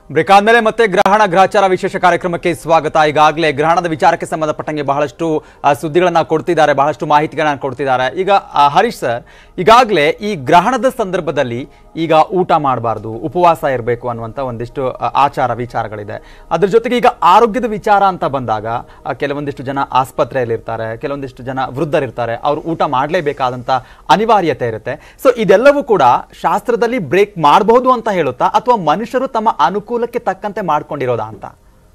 Break ಆದ್ಮೇಲೆ ಮತ್ತೆ ಗ್ರಹಣ ಗ್ರಹಚಾರ ವಿಶೇಷ ಕಾರ್ಯಕ್ರಮಕ್ಕೆ ಸ್ವಾಗತ ಈಗಾಗಲೇ ಗ್ರಹಣದ ವಿಚಾರಕ್ಕೆ ಸಂಬಂಧಪಟ್ಟಂಗೆ ಬಹಳಷ್ಟು ಆ, ಸುದ್ದಿಗಳನ್ನ ಕೊಡ್ತಿದ್ದಾರೆ ಬಹಳಷ್ಟು ಮಾಹಿತಿಗಳನ್ನ ಕೊಡ್ತಿದ್ದಾರೆ ಈಗ ಆ, ಹರೀಶ್ ಸರ್ ಈಗಾಗಲೇ ಈ ಗ್ರಹಣದ ಸಂದರ್ಭದಲ್ಲಿ ಈಗ ಊಟ ಮಾಡಬಾರ್ದು ಉಪವಾಸ ಇರಬೇಕು ಅನ್ನುವಂಥ ಒಂದಿಷ್ಟು ಆ, ಆಚಾರ ವಿಚಾರಗಳಿದೆ ಅದ್ರ ಜೊತೆಗೆ ಈಗ ಆರೋಗ್ಯದ ವಿಚಾರ ಅಂತ ಬಂದಾಗ ಆ, ಕೆಲವೊಂದಿಷ್ಟು ಜನ ಆಸ್ಪತ್ರೆಯಲ್ಲಿರ್ತಾರೆ ಕೆಲವೊಂದಿಷ್ಟು ಜನ ವೃದ್ಧರಿರ್ತಾರೆ ಅವ್ರು ಊಟ ಮಾಡಲೇಬೇಕಾದಂಥ ಅನಿವಾರ್ಯತೆ ಇರುತ್ತೆ ಸೊ ಇದೆಲ್ಲವೂ ಕೂಡ ಶಾಸ್ತ್ರದಲ್ಲಿ ಬ್ರೇಕ್ ಮಾಡಬಹುದು ಅಂತ ಹೇಳುತ್ತಾ ಅಥವಾ ಮನುಷ್ಯರು ತಮ್ಮ ಅನುಕೂಲಕ್ಕೆ ತಕ್ಕಂತೆ ಮಾಡ್ಕೊಂಡಿರೋದಾ ಅಂತ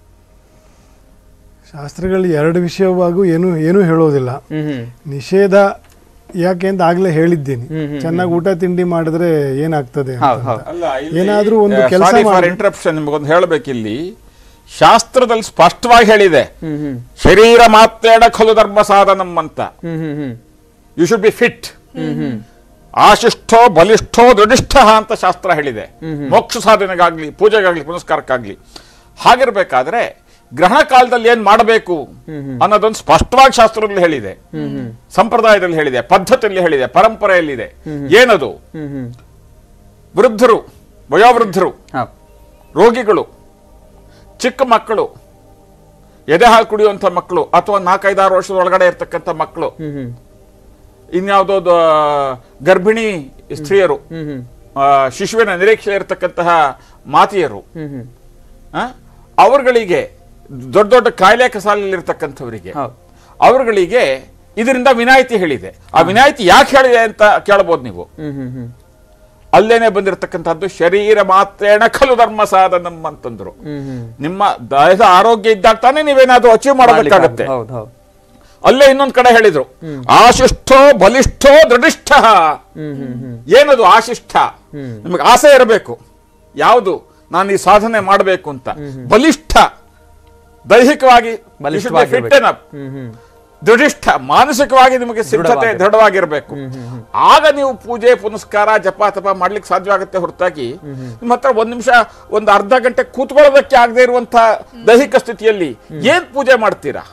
ಶಾಸ್ತ್ರಗಳಲ್ಲಿ ಎರಡು ವಿಷಯವಾಗೂ ಏನು ಏನೂ ಹೇಳೋದಿಲ್ಲ ಹ್ಮ್ ಹ್ಮ್ ನಿಷೇಧ ಯಾಕೆ ಅಂತ ಆಗ್ಲೇ ಹೇಳಿದ್ದೀನಿ ಚೆನ್ನಾಗಿ ಊಟ ತಿಂಡಿ ಮಾಡಿದ್ರೆ ಏನಾಗ್ತದೆ ಅಂತ. ಹೌದು ಹೌದು ಅಲ್ಲ ಏನಾದ್ರೂ ಒಂದು ಕೆಲ್ಸ ಸಾರಿ ಫಾರ್ ಮಾಡಿ- ಇಂಟರಪ್ಷನ್ ನಿಮಗೊಂದು ಹೇಳಬೇಕಿಲ್ಲಿ ಶಾಸ್ತ್ರದಲ್ಲಿ ಸ್ಪಷ್ಟವಾಗಿ ಹೇಳಿದೆ ಹ್ಮ್ ಹ್ಮ್ ಶರೀರ ಮಾತ್ರೇಣ ಖಲು ಧರ್ಮ ಸಾಧನಂ ಅಂತ hmm hmm hmm you should be fit hmm hmm ಆಶಿಷ್ಠೋ ಬಲಿಷ್ಠೋ ದೃಢಿಷ್ಠ ಅಂತ ಶಾಸ್ತ್ರ ಹೇಳಿದೆ ಮೋಕ್ಷ ಸಾಧನೆಗಾಗ್ಲಿ ಪೂಜೆಗಾಗ್ಲಿ ಪುನಸ್ಕಾರಕ್ಕಾಗ್ಲಿ ಹಾಗಿರ್ಬೇಕಾದ್ರೆ ಗ್ರಹಣ ಕಾಲದಲ್ಲಿ ಏನ್ ಮಾಡಬೇಕು ಅನ್ನೋದೊಂದು ಸ್ಪಷ್ಟವಾಗಿ ಶಾಸ್ತ್ರದಲ್ಲಿ ಹೇಳಿದೆ ಸಂಪ್ರದಾಯದಲ್ಲಿ ಹೇಳಿದೆ ಪದ್ಧತಿಯಲ್ಲಿ ಹೇಳಿದೆ ಪರಂಪರೆಯಲ್ಲಿದೆ ಏನದು ಹ್ಮ್ ಹ್ಮ್ ವೃದ್ಧರು ವಯೋವೃದ್ಧರು ಹೌದು ರೋಗಿಗಳು ಚಿಕ್ಕ ಮಕ್ಕಳು ಎದೆ ಹಾಲು ಕುಡಿಯುವಂಥ ಮಕ್ಕಳು ಅಥವಾ ನಾಲ್ಕೈದಾರು ವರ್ಷದ ಒಳಗಡೆ ಇರ್ತಕ್ಕಂಥ ಮಕ್ಕಳು ಹ್ಮ್ ಹ್ಮ್ ಇನ್ಯಾವುದೋ ದ- ಗರ್ಭಿಣಿ ಸ್ತ್ರೀಯರು ಹ್ಮ್ ಹ್ಮ್ ಆ, ಶಿಶುವಿನ ನಿರೀಕ್ಷೆ ಇರತಕ್ಕಂತಹ ಮಾತೆಯರು ಹ್ಮ್ ಹ್ಮ್ ಆ, ಅವರುಗಳಿಗೆ ದೊಡ್ಡ ದೊಡ್ಡ ಕಾಯಿಲೆ ಕಸಾಲಲ್ಲಿರ್ತಕ್ಕಂಥವರಿಗೆ ಹೌದು ಅವರುಗಳಿಗೆ ಇದರಿಂದ ವಿನಾಯಿತಿ ಹೇಳಿದೆ ಆ ವಿನಾಯಿತಿ ಯಾಕೆ ಹೇಳಿದೆ ಅಂತ ಕೇಳಬಹುದು ನೀವು ಹ್ಮ್ ಹ್ಮ್ ಹ್ಮ್ ಅಲ್ಲೇನೆ ಬಂದಿರತಕ್ಕಂಥದ್ದು ಶರೀರ ಮಾತ್ರೇಣ ಖಲು ಧರ್ಮ ಸಾಧನಂ ಅಂತಂದ್ರು ಹ್ಮ್ ಹ್ಮ್ ನಿಮ್ಮ ದೇಹದ ಆರೋಗ್ಯ ಇದ್ದಾಗ ತಾನೇ ನೀವೇನಾದ್ರೂ ಅಚೀವ್ ಮಾಡಬೇಕಾಗತ್ತೆ ಹೌದು ಹೌದು ಅಲ್ಲೇ ಇನ್ನೊಂದ್ ಕಡೆ ಹೇಳಿದ್ರು ಆಶಿಷ್ಠೋ ಬಲಿಷ್ಠೋ ದೃಢಿಷ್ಠ ಹ್ಮ್ ಹ್ಮ್ ಹ್ಮ್ ಏನದು ಆಶಿಷ್ಠ ನಿಮಗೆ ಆಸೆ ಇರಬೇಕು ಯಾವುದು ನಾನು ಈ ಸಾಧನೆ ಮಾಡಬೇಕು ಅಂತ ಬಲಿಷ್ಠ ದೈಹಿಕವಾಗಿ ಬಲಿಷ್ಠವಾಗಿರ್ಬೇಕು. ಫಿಟ್ ಅಪ್ ಹ್ಮ್ ಹ್ಮ್ ದೃಢಿಷ್ಠ ಮಾನಸಿಕವಾಗಿ ನಿಮಗೆ ಸಿದ್ಧತೆ ದೃಢವಾಗಿರ್ಬೇಕು. ದೃಢವಾಗಿರ್ಬೇಕು ಆಗ ನೀವು ಪೂಜೆ ಪುನಸ್ಕಾರ ಜಪ ತಪ ಮಾಡ್ಲಿಕ್ಕೆ ಸಾಧ್ಯವಾಗುತ್ತೆ ಹೊರತಾಗಿ ನಿಮ್ಮ ಹತ್ರ ಒಂದ್ ನಿಮಿಷ ಒಂದು ಅರ್ಧ ಗಂಟೆ ಕೂತ್ಕೊಳ್ಳೋದಕ್ಕೆ ಆಗದೆ ಇರುವಂತ ದೈಹಿಕ ಸ್ಥಿತಿಯಲ್ಲಿ ಏನ್ ಪೂಜೆ ಮಾಡ್ತೀರಾ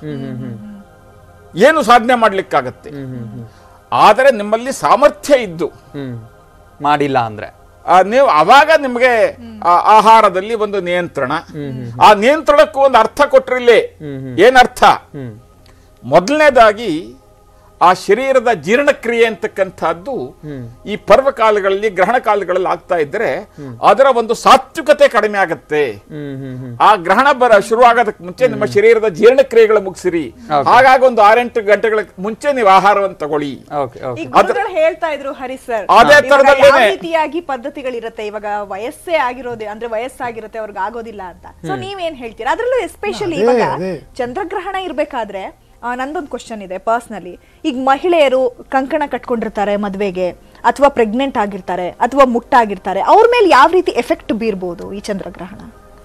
ಏನು ಸಾಧನೆ ಮಾಡ್ಲಿಕ್ಕಾಗತ್ತೆ ಆದರೆ ನಿಮ್ಮಲ್ಲಿ ಸಾಮರ್ಥ್ಯ ಇದ್ದು ಹ್ಮ್ ಮಾಡಿಲ್ಲ ಅಂದ್ರೆ ಆ, ನೀವು ಅವಾಗ ನಿಮಗೆ ಆ ಆಹಾರದಲ್ಲಿ ಒಂದು ನಿಯಂತ್ರಣ ಆ ನಿಯಂತ್ರಣಕ್ಕೂ ಒಂದು ಅರ್ಥ ಕೊಟ್ರಿಲ್ಲಿ ಏನರ್ಥ ಹ್ಮ್ ಮೊದಲನೇದಾಗಿ ಆ ಶರೀರದ ಜೀರ್ಣಕ್ರಿಯೆ ಅಂತಕ್ಕಂಥದ್ದು ಈ ಪರ್ವಕಾಲಗಳಲ್ಲಿ ಗ್ರಹಣ ಕಾಲಗಳಲ್ಲಿ ಆಗ್ತಾ ಇದ್ರೆ ಅದರ ಒಂದು ಸಾತ್ವಿಕತೆ ಕಡಿಮೆ ಆಗತ್ತೆ ಹ್ಮ್ ಹ್ಮ್ ಹ್ಮ್ ಆ ಗ್ರಹಣ ಬರ ಶುರುವಾಗೋದಕ್ಕೆ ಮುಂಚೆ ನಿಮ್ಮ ಶರೀರದ ಜೀರ್ಣಕ್ರಿಯೆಗಳು ಮುಗಿಸಿರಿ ಹಾಗಾಗಿ ಒಂದು ಆರೆಂಟು ಗಂಟೆಗಳ ಮುಂಚೆ ನೀವು ಆಹಾರವನ್ನು ತಗೊಳ್ಳಿ ಓಕೆ ಓಕೆ ಈಗ ಗುರುಗಳು ಹೇಳ್ತಾ ಇದ್ರು ಹರಿ ಸರ್ ಅದೇ ಇವಾಗ ತರದಲ್ಲೇನೆ- ಯಾವ ರೀತಿಯಾಗಿ ಪದ್ಧತಿಗಳಿರುತ್ತೆ ಇವಾಗ ವಯಸ್ಸೇ ಆಗಿರೋದೇ ಅಂದ್ರೆ ವಯಸ್ಸಾಗಿರುತ್ತೆ ಅವ್ರಿಗೆ ಆಗೋದಿಲ್ಲ ಅಂತ ಸೊ ನೀವೇನ್ ಹೇಳ್ತೀರಾ ಅದ್ರಲ್ಲೂ ಎಸ್ಪೆಷಲಿ ಅದೇ, ಇವಾಗ ಅದೇ. ಚಂದ್ರಗ್ರಹಣ ಇರ್ಬೇಕಾದ್ರೆ ಆ, ನಂದೊಂದು ಕ್ವಶನ್ ಇದೆ ಪರ್ಸ್ನಲಿ ಈಗ ಮಹಿಳೆಯರು ಕಂಕಣ ಕಟ್ಕೊಂಡಿರ್ತಾರೆ ಮದ್ವೆಗೆ ಅಥವಾ ಪ್ರೆಗ್ನೆಂಟ್ ಆಗಿರ್ತಾರೆ ಅಥವಾ ಮುಟ್ಟಾಗಿರ್ತಾರೆ ಅವ್ರ ಮೇಲೆ ಯಾವ ರೀತಿ ಎಫೆಕ್ಟ್ ಬೀರ್ಬೋದು ಈ ಚಂದ್ರಗ್ರಹಣ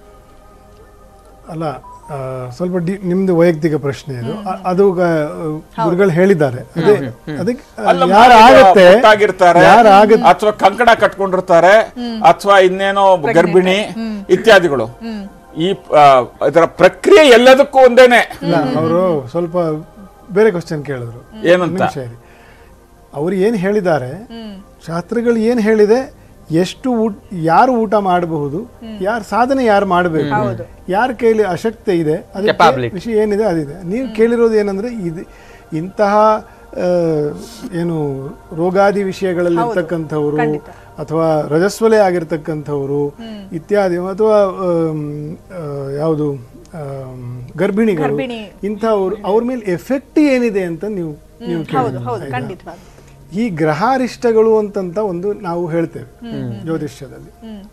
ಅಲ್ಲ ಆ, ಸ್ವಲ್ಪ ಡಿ ನಿಮ್ದು ವೈಯಕ್ತಿಕ ಪ್ರಶ್ನೆ ಇದು ಅ- ಅದು ಗ- ಗುರುಗಳು ಹೇಳಿದ್ದಾರೆ ಅದೇ ಅದಕ್ಕೆ ಅಲ್ಲ, ಯಾರು ಈಗ ಆಗತ್ತೆ ಮುಟ್ಟಾಗಿರ್ತಾರೆ ಯಾರು ಆಗತ್ತೆ ಅಥವಾ ಕಂಕಣ ಕಟ್ಕೊಂಡಿರ್ತಾರೆ ಅಥವಾ ಇನ್ನೇನೋ ಗರ್ಭಿಣಿ ಇತ್ಯಾದಿಗಳು ಈ ಆ, ಇದರ ಪ್ರಕ್ರಿಯೆ ಎಲ್ಲದಕ್ಕೂ ಒಂದೇನೆ ಇಲ್ಲ ಅವರು ಸ್ವಲ್ಪ ಬೇರೆ ಕ್ವಶನ್ ಕೇಳಿದ್ರು ಏನಂತ ನಿಮಿಷ ಇರಿ. ಅವ್ರು ಏನು ಹೇಳಿದ್ದಾರೆ ಶಾಸ್ತ್ರಗಳು ಏನು ಹೇಳಿದೆ ಎಷ್ಟು ಊಟ ಯಾರು ಊಟ ಮಾಡಬಹುದು ಯಾರು ಸಾಧನೆ ಯಾರು ಮಾಡಬೇಕು ಯಾರ ಕೈಲಿ ಅಶಕ್ತಿ ಇದೆ ಅದಕ್ಕೆ Capability. ವಿಷಯ ಏನಿದೆ ಅದಿದೆ ನೀವು ಕೇಳಿರೋದು ಏನಂದ್ರೆ ಇದು ಇಂತಹ ಆ, ಏನು ರೋಗಾದಿ ವಿಷಯಗಳಲ್ಲಿ ಇರ್ತಕ್ಕಂಥವ್ರು ಅಥವಾ ರಜಸ್ವಲೆ ಆಗಿರ್ತಕ್ಕಂಥವ್ರು ಇತ್ಯಾದಿ ಅಥವಾ ಆಮ್, ಆ, ಯಾವುದು ಆಮ್, ಗರ್ಭಿಣಿಗಳು ಗರ್ಭಿಣಿ. ಇಂಥವ್ರು ಅವ್ರ ಮೇಲೆ ಎಫೆಕ್ಟ್ ಏನಿದೆ ಅಂತ ನೀವು ನೀವು ಹೌದು ಕೇಳಿದ್ರಿ. ಹೌದು ಆಯ್ತಾ? ಖಂಡಿತವಾಗಿ ಈ ಗ್ರಹಾರಿಷ್ಟಗಳು ಅಂತಂತ ಒಂದು ನಾವು ಹೇಳ್ತೇವೆ ಜ್ಯೋತಿಷ್ಯದಲ್ಲಿ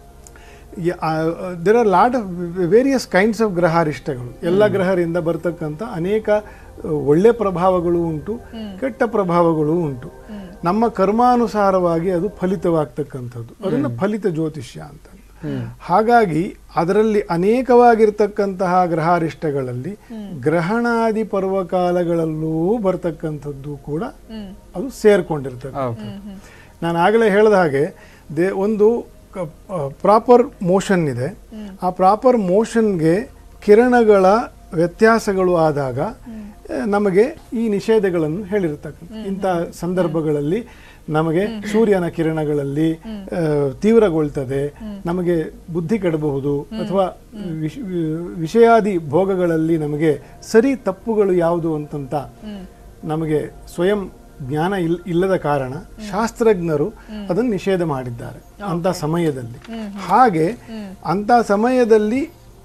there are lot of various kinds of ಗ್ರಹಾರಿಷ್ಟಗಳು ಎಲ್ಲ ಗ್ರಹರಿಂದ ಬರ್ತಕ್ಕಂಥ ಅನೇಕ ಆ, ಒಳ್ಳೆ ಪ್ರಭಾವಗಳು ಉಂಟು ಕೆಟ್ಟ ಪ್ರಭಾವಗಳು ಉಂಟು ನಮ್ಮ ಕರ್ಮಾನುಸಾರವಾಗಿ ಅದು ಫಲಿತವಾಗ್ತಕ್ಕಂಥದ್ದು ಅದನ್ನ ಫಲಿತ ಜ್ಯೋತಿಷ್ಯ ಅಂತ ಹಾಗಾಗಿ ಅದರಲ್ಲಿ ಅನೇಕವಾಗಿರ್ತಕ್ಕಂತಹ ಗ್ರಹಾರಿಷ್ಟಗಳಲ್ಲಿ ಗ್ರಹಣಾದಿ ಪರ್ವಕಾಲಗಳಲ್ಲೂ ಬರ್ತಕ್ಕಂಥದ್ದು ಕೂಡ ಅದು ಸೇರ್ಕೊಂಡಿರ್ತದೆ ನಾನು ಆಗಲೇ ಹೇಳಿದ ಹಾಗೆ ದೇ ಒಂದು ಪ್ರಾಪರ್ ಮೋಷನ್ ಇದೆ ಆ ಪ್ರಾಪರ್ ಮೋಷನ್ಗೆ ಕಿರಣಗಳ ವ್ಯತ್ಯಾಸಗಳು ಆದಾಗ ಆ, ನಮಗೆ ಈ ನಿಷೇಧಗಳನ್ನು ಹೇಳಿರ್ತಕ್ಕಂಥ ಇಂಥ ಸಂದರ್ಭಗಳಲ್ಲಿ ನಮಗೆ ಸೂರ್ಯನ ಕಿರಣಗಳಲ್ಲಿ ಆ, ತೀವ್ರಗೊಳ್ತದೆ ನಮಗೆ ಬುದ್ಧಿ ಕೆಡಬಹುದು ಅಥವಾ ವಿಷ- ವಿಷಯಾದಿ ಭೋಗಗಳಲ್ಲಿ ನಮಗೆ ಸರಿ ತಪ್ಪುಗಳು ಯಾವುದು ಅಂತಂತ ನಮಗೆ ಸ್ವಯಂ ಜ್ಞಾನ ಇಲ್ ಇಲ್ಲದ ಕಾರಣ ಶಾಸ್ತ್ರಜ್ಞರು ಅದನ್ನು ನಿಷೇಧ ಮಾಡಿದ್ದಾರೆ ಅಂತ ಸಮಯದಲ್ಲಿ ಹಾಗೆ ಅಂತ ಸಮಯದಲ್ಲಿ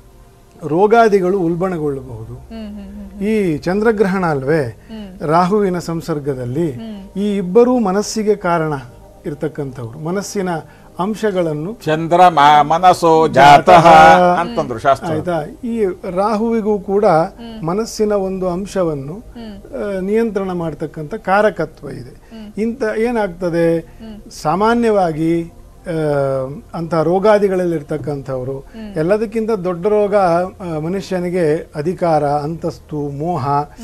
ರೋಗಾದಿಗಳು ಉಲ್ಬಣಗೊಳ್ಳಬಹುದು ಈ ಚಂದ್ರಗ್ರಹಣ ಅಲ್ವೇ ರಾಹುವಿನ ಸಂಸರ್ಗದಲ್ಲಿ ಈ ಇಬ್ಬರೂ ಮನಸ್ಸಿಗೆ ಕಾರಣ ಇರ್ತಕ್ಕಂಥವ್ರು ಮನಸ್ಸಿನ ಅಂಶಗಳನ್ನು ಚಂದ್ರ ಮ- ಮನಸ್ಸೋ ಜಾತಃ ಅಂತಂದ್ರು ಶಾಸ್ತ್ರ ಆಯ್ತಾ ಈ ರಾಹುವಿಗೂ ಕೂಡ ಮನಸ್ಸಿನ ಒಂದು ಅಂಶವನ್ನು ಆ, ನಿಯಂತ್ರಣ ಮಾಡ್ತಕ್ಕಂಥ ಕಾರಕತ್ವ ಇದೆ ಇಂಥ ಏನಾಗ್ತದೆ ಸಾಮಾನ್ಯವಾಗಿ ಆ, ಅಂಥ ರೋಗಾದಿಗಳಲ್ಲಿರ್ತಕ್ಕಂಥವ್ರು ಎಲ್ಲದಕ್ಕಿಂತ ದೊಡ್ಡ ರೋಗ ಆ, ಮನುಷ್ಯನಿಗೆ ಅಧಿಕಾರ ಅಂತಸ್ತು ಮೋಹ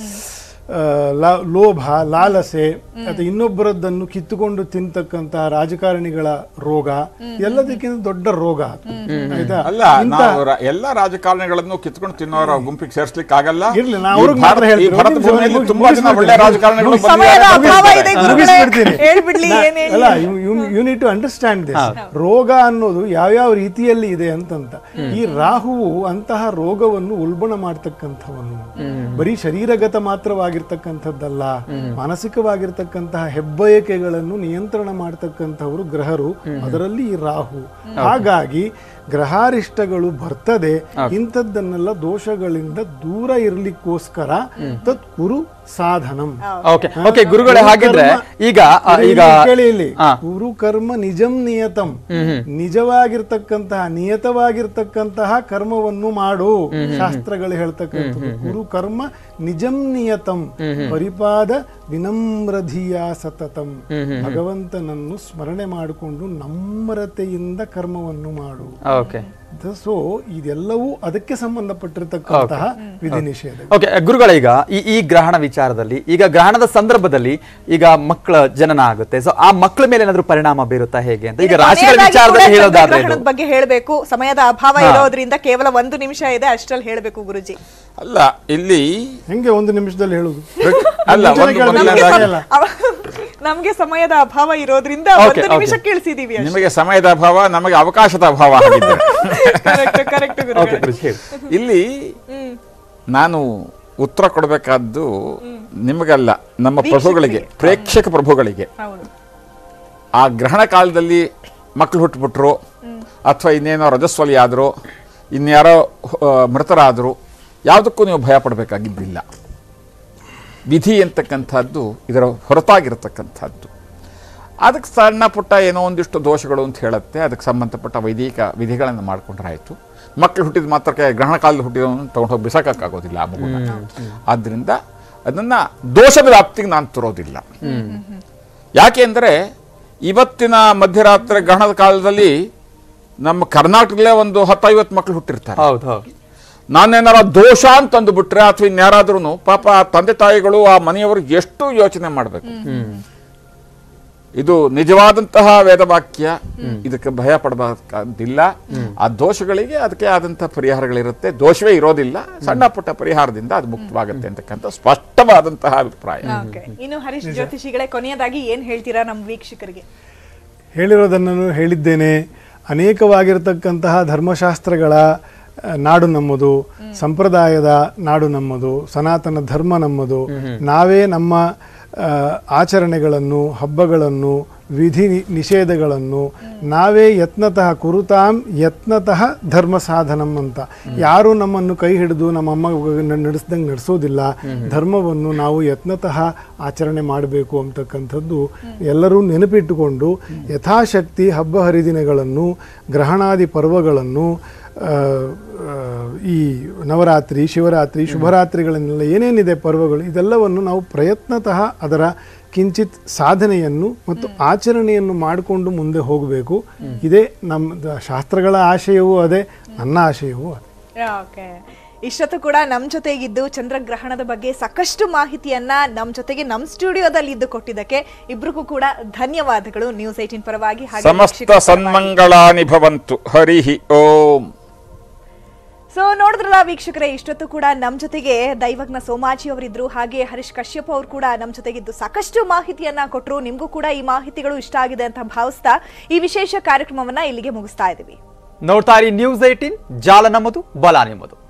ಆ, ಲಾ- ಲೋಭ ಲಾಲಸೆ ಅಥವಾ ಇನ್ನೊಬ್ಬರದ್ದನ್ನು ಕಿತ್ತುಕೊಂಡು ತಿಂತಕ್ಕಂತ ರಾಜಕಾರಣಿಗಳ ರೋಗ ಎಲ್ಲದಕ್ಕಿಂತ ದೊಡ್ಡ ರೋಗ ಅದು. ಆಯ್ತಾ ಅಲ್ಲ ಇಂಥ- ನಾವು ರ- ಎಲ್ಲ ರಾಜಕಾರಣಿಗಳನ್ನು ಕಿತ್ಕೊಂಡು ತಿನ್ನೋರ ಗುಂಪಿಗೆ ಸೇರ್ಸ್ಲಿಕ್ಕೆ ಆಗಲ್ಲ ಇರ್ಲಿ, ನಾ ಈ ಅವ್ರಿಗೆ ಮಾತ್ರ ಭಾರತ- ಈ ಹೇಳ್ತೀನಿ. ಭಾರತ ಒಂದು ಭೂಮಿಯಲ್ಲಿ ನಿಮಿಷ ತುಂಬಾ ಜನ ಒಳ್ಳೆ ಮುಗಿಸ್ಬಿಡ್ತೀನಿ. ರಾಜಕಾರಣಿಗಳು ಮುಗಿಸ್- ಸಮಯದ ಬಂದಿದ್ದಾರೆ. ಅಭಾವ ಇದೆ ಗುರುಗಳೇ. ಮುಗಿಸ್ಬಿಡ್ತೀನಿ. ಹೇಳ್ಬಿಡ್ಲಿ ನಾ- ಏನ್ ಹೇಳಿ ಅಲ್ಲ you need to understand this ರೋಗ ಅನ್ನೋದು ಯಾವ್ಯಾವ ರೀತಿಯಲ್ಲಿ ಇದೆ ಅಂತಂತ ಈ ರಾಹುವು ಅಂತಹ ರೋಗವನ್ನು ಉಲ್ಬಣ ಮಾಡ್ತಕ್ಕಂಥವನು ಬರೀ ಶರೀರಗತ ಮಾತ್ರವಾಗಿರ್ತಕ್ಕಂಥದ್ದಲ್ಲ ಮಾನಸಿಕವಾಗಿರ್ತಕ್ಕಂತಹ ಹೆಬ್ಬಯಕೆಗಳನ್ನು ನಿಯಂತ್ರಣ ಮಾಡ್ತಕ್ಕಂಥವರು ಗ್ರಹರು ಅದರಲ್ಲಿ ಈ ರಾಹು ಹಾಗಾಗಿ ಗ್ರಹಾರಿಷ್ಟಗಳು ಬರ್ತದೆ ಇಂಥದ್ದನ್ನೆಲ್ಲ ದೋಷಗಳಿಂದ ದೂರ ಇರ್ಲಿಕ್ಕೋಸ್ಕರ ತತ್ ಕುರು ಸಾಧನಂ ಓಕೆ ಓಕೆ ಗುರುಗಳೇ ಹಾಗಿದ್ರೆ ಈಗ ಆ, ಈಗ ಇಲ್ಲಿ ಕೇಳಿ ಇಲ್ಲಿ ಹಾ. ಕುರು ಕರ್ಮ ನಿಜಂ ನಿಯತಂ ನಿಜವಾಗಿರ್ತಕ್ಕಂತಹ ನಿಯತವಾಗಿರ್ತಕ್ಕಂತಹ ಕರ್ಮವನ್ನು ಮಾಡು ಶಾಸ್ತ್ರಗಳು ಹೇಳ್ತಕ್ಕಂಥದ್ದು ಕುರು ಕರ್ಮ ನಿಜಂ ನಿಯತಂ ಪರಿಪಾದ ವಿನಮ್ರಧಿಯ ಸತತಂ ಭಗವಂತನನ್ನು ಸ್ಮರಣೆ ಮಾಡಿಕೊಂಡು ನಮ್ರತೆಯಿಂದ ಕರ್ಮವನ್ನು ಮಾಡು ಓಕೆ ಸೊ ಇದೆಲ್ಲವೂ ಅದಕ್ಕೆ ಸಂಬಂಧಪಟ್ಟಿರ್ತಕ್ಕಂತಹ ವಿಧಿ ನಿಷೇಧ ಓಕೆ ಗುರುಗಳ ಈಗ ಈ ಈ ಗ್ರಹಣ ವಿಚಾರದಲ್ಲಿ ಈಗ ಗ್ರಹಣದ ಸಂದರ್ಭದಲ್ಲಿ ಈಗ ಮಕ್ಕಳ ಜನನ ಆಗುತ್ತೆ ಸೊ ಆ ಮಕ್ಕಳ ಮೇಲೆ ಏನಾದ್ರೂ ಪರಿಣಾಮ ಬೀರುತ್ತಾ ಹೇಗೆ ಅಂತ ಈಗ ರಾಶಿಗಳ ಕೊನೆಯದಾಗಿ ವಿಚಾರದಲ್ಲಿ ಕೂಡ ಹೇಳೋದಾದ್ರೆ ಇದು. ಚಂದ್ರಗ್ರಹಣದ ಬಗ್ಗೆ ಹೇಳಬೇಕು ಸಮಯದ ಅಭಾವ ಇರೋದ್ರಿಂದ ಕೇವಲ ಒಂದು ನಿಮಿಷ ಇದೆ ಅಷ್ಟ್ರಲ್ಲಿ ಹೇಳಬೇಕು ಗುರುಜಿ ಅಲ್ಲ ಇಲ್ಲಿ ಹೆಂಗೆ ಒಂದು ನಿಮಿಷದಲ್ಲಿ ಹೇಳುದು ಅಲ್ಲ ಒಂದು ಕೇಳಿದ್ರೆ ಮೊದಲನೇದಾಗಿ ಅಲ್ಲ. ನಮ್ಗೆ ಸಮಯದ ಅಭಾವ ಇರೋದ್ರಿಂದ Okay, ಒಂದು ನಿಮಿಷ okay. ಕೇಳಿಸಿದೀವಿ ನಿಮಗೆ ಸಮಯದ ಅಭಾವ ನಮಗೆ ಅವಕಾಶದ ಅಭಾವ ಆಗಿದೆ ಕರೆಕ್ಟ್ ಕರೆಕ್ಟ್ Okay, ಗುರುಜಿ, ಹೇಳಿ. ಇಲ್ಲಿ ನಾನು ಉತ್ತರ ಕೊಡಬೇಕಾದ್ದು ನಿಮಗಲ್ಲ ನಮ್ಮ ಪ್ರಭುಗಳಿಗೆ ಪ್ರೇಕ್ಷಕ ಪ್ರಭುಗಳಿಗೆ ಹೌದು ಆ ಗ್ರಹಣ ಕಾಲದಲ್ಲಿ ಮಕ್ಕಳು ಹುಟ್ಟುಬಿಟ್ರು ಅಥವಾ ಇನ್ನೇನೋ ರಜಸ್ವಲಿ ಆದರು ಇನ್ಯಾರೋ ಆ, ಮೃತರಾದರು ಯಾವುದಕ್ಕೂ ನೀವು ಭಯ ಪಡಬೇಕಾಗಿದ್ದಿಲ್ಲ ವಿಧಿ ಅಂತಕ್ಕಂಥದ್ದು ಇದರ ಹೊರತಾಗಿರತಕ್ಕಂಥದ್ದು ಅದಕ್ಕೆ ಸಣ್ಣ ಪುಟ್ಟ ಏನೋ ಒಂದಿಷ್ಟು ದೋಷಗಳು ಅಂತ ಹೇಳುತ್ತೆ ಅದಕ್ಕೆ ಸಂಬಂಧಪಟ್ಟ ವೈದಿಕ ವಿಧಿಗಳನ್ನು ಮಾಡ್ಕೊಂಡ್ರೆ ಆಯಿತು ಮಕ್ಕಳು ಹುಟ್ಟಿದ ಮಾತ್ರಕ್ಕೆ ಗ್ರಹಣ ಕಾಲದಲ್ಲಿ ಹುಟ್ಟಿದವನು ತೊಗೊಂಡು ಹೋಗಿ ಬಿಸಾಕೋಕ್ಕಾಗೋದಿಲ್ಲ ಆ ಮಗುನ ಆದ್ದರಿಂದ ಅದನ್ನು ದೋಷದ ವ್ಯಾಪ್ತಿಗೆ ನಾನು ತರೋದಿಲ್ಲ ಯಾಕೆ ಅಂದರೆ ಇವತ್ತಿನ ಮಧ್ಯರಾತ್ರಿ ಗ್ರಹಣದ ಕಾಲದಲ್ಲಿ ನಮ್ಮ ಕರ್ನಾಟಕದಲ್ಲೇ ಒಂದು ಹತ್ತೈವತ್ತು ಮಕ್ಕಳು ಹುಟ್ಟಿರ್ತಾರೆ ಹೌದು ಹೌದು ನಾನೇನಾರ ದೋಷ ಅಂತ ಅಂದುಬಿಟ್ರೆ ಅಥವಾ ಇನ್ಯಾರಾದ್ರೂ ಪಾಪ ಆ ತಂದೆ ತಾಯಿಗಳು ಆ ಮನೆಯವರು ಎಷ್ಟು ಯೋಚನೆ ಮಾಡಬೇಕು ಇದು ನಿಜವಾದಂತಹ ವೇದವಾಕ್ಯ ಇದಕ್ಕೆ ಭಯ ಪಡಬೇಕಾದಿಲ್ಲ ಆ ದೋಷಗಳಿಗೆ ಅದಕ್ಕೆ ಆದಂತಹ ಪರಿಹಾರಗಳಿರುತ್ತೆ ದೋಷವೇ ಇರೋದಿಲ್ಲ ಸಣ್ಣ ಪುಟ್ಟ ಪರಿಹಾರದಿಂದ ಅದು ಮುಕ್ತವಾಗುತ್ತೆ ಅಂತಕ್ಕಂಥ ಸ್ಪಷ್ಟವಾದಂತಹ ಅಭಿಪ್ರಾಯ ಓಕೆ ಇನ್ನು ಹರೀಶ್ ಜ್ಯೋತಿಷಿಗಳೇ ಕೊನೆಯದಾಗಿ ಏನ್ ಹೇಳ್ತೀರಾ ನಮ್ಮ ವೀಕ್ಷಕರಿಗೆ ಹೇಳಿರೋದನ್ನು ಹೇಳಿದ್ದೇನೆ ಅನೇಕವಾಗಿರತಕ್ಕಂತಹ ಧರ್ಮಶಾಸ್ತ್ರಗಳ ಆ, ನಾಡು ನಮ್ಮದು ಸಂಪ್ರದಾಯದ ನಾಡು ನಮ್ಮದು ಸನಾತನ ಧರ್ಮ ನಮ್ಮದು ನಾವೇ ನಮ್ಮ ಆ, ಆಚರಣೆಗಳನ್ನು ಹಬ್ಬಗಳನ್ನು ವಿಧಿ ನಿ- ನಿಷೇಧಗಳನ್ನು ನಾವೇ ಯತ್ನತಃ ಕುರುತಾಂ ಯತ್ನತಃ ಧರ್ಮ ಸಾಧನಂ ಅಂತ ಯಾರು ನಮ್ಮನ್ನು ಕೈ ಹಿಡಿದು ನಮ್ಮಮ್ಮ ನಡೆಸ್ದಂಗೆ ನಡೆಸೋದಿಲ್ಲ ಧರ್ಮವನ್ನು ನಾವು ಯತ್ನತಃ ಆಚರಣೆ ಮಾಡಬೇಕು ಅಂತಕ್ಕಂಥದ್ದು ಎಲ್ಲರೂ ನೆನಪಿಟ್ಟುಕೊಂಡು ಯಥಾಶಕ್ತಿ ಹಬ್ಬ ಹರಿದಿನಗಳನ್ನು ಗ್ರಹಣಾದಿ ಪರ್ವಗಳನ್ನು ಆ, ಆ, ಈ ನವರಾತ್ರಿ ಶಿವರಾತ್ರಿ ಶುಭರಾತ್ರಿಗಳನ್ನೆಲ್ಲ ಏನೇನಿದೆ ಪರ್ವಗಳು ಇದೆಲ್ಲವನ್ನು ನಾವು ಪ್ರಯತ್ನತಃ ಅದರ ಕಿಂಚಿತ್ ಸಾಧನೆಯನ್ನು ಮತ್ತು ಆಚರಣೆಯನ್ನು ಮಾಡಿಕೊಂಡು ಮುಂದೆ ಹೋಗಬೇಕು ಇದೇ ನಮ್ಮ ಶಾಸ್ತ್ರಗಳ ಆಶಯವೂ ಅದೇ ನನ್ನ ಆಶಯವೂ ಅದೇ ಓಕೆ ಇಷ್ಟೊತ್ತು ಕೂಡ ನಮ್ ಜೊತೆಗಿದ್ದು ಚಂದ್ರಗ್ರಹಣದ ಬಗ್ಗೆ ಸಾಕಷ್ಟು ಮಾಹಿತಿಯನ್ನ ನಮ್ ಜೊತೆಗೆ ನಮ್ ಸ್ಟುಡಿಯೋದಲ್ಲಿ ಇದ್ದು ಕೊಟ್ಟಿದ್ದಕ್ಕೆ ಇಬ್ರಿಗೂ ಕೂಡ ಧನ್ಯವಾದಗಳು ನ್ಯೂಸ್ ಏಟಿನ್ ಪರವಾಗಿ ಹಾಗೆ ಸಮಸ್ತ ವೀಕ್ಷಕರ ಪರವಾಗಿ. ಸನ್ಮಂಗಳಾನಿ ಭವಂತು ಹರಿ ಓಂ ಸೊ ನೋಡಿದ್ರಲ್ಲ ವೀಕ್ಷಕರೇ ಇಷ್ಟೊತ್ತು ಕೂಡ ನಮ್ ಜೊತೆಗೆ ದೈವಜ್ಞ ಸೋಮಾಜಿ ಅವರಿದ್ರು ಹಾಗೆ ಹರೀಶ್ ಕಶ್ಯಪ್ ಅವರು ಕೂಡ ನಮ್ ಜೊತೆಗಿದ್ದು ಸಾಕಷ್ಟು ಮಾಹಿತಿಯನ್ನ ಕೊಟ್ಟರು ನಿಮ್ಗೂ ಕೂಡ ಈ ಮಾಹಿತಿಗಳು ಇಷ್ಟ ಆಗಿದೆ ಅಂತ ಭಾವಿಸ್ತಾ ಈ ವಿಶೇಷ ಕಾರ್ಯಕ್ರಮವನ್ನ ಇಲ್ಲಿಗೆ ಮುಗಿಸ್ತಾ ಇದ್ದೀವಿ ನೋಡ್ತಾ ಇರಿ ನ್ಯೂಸ್ ಏಟೀನ್ ಜಾಲ ನಮ್ಮದು ಬಲ ನಿಮ್ಮದು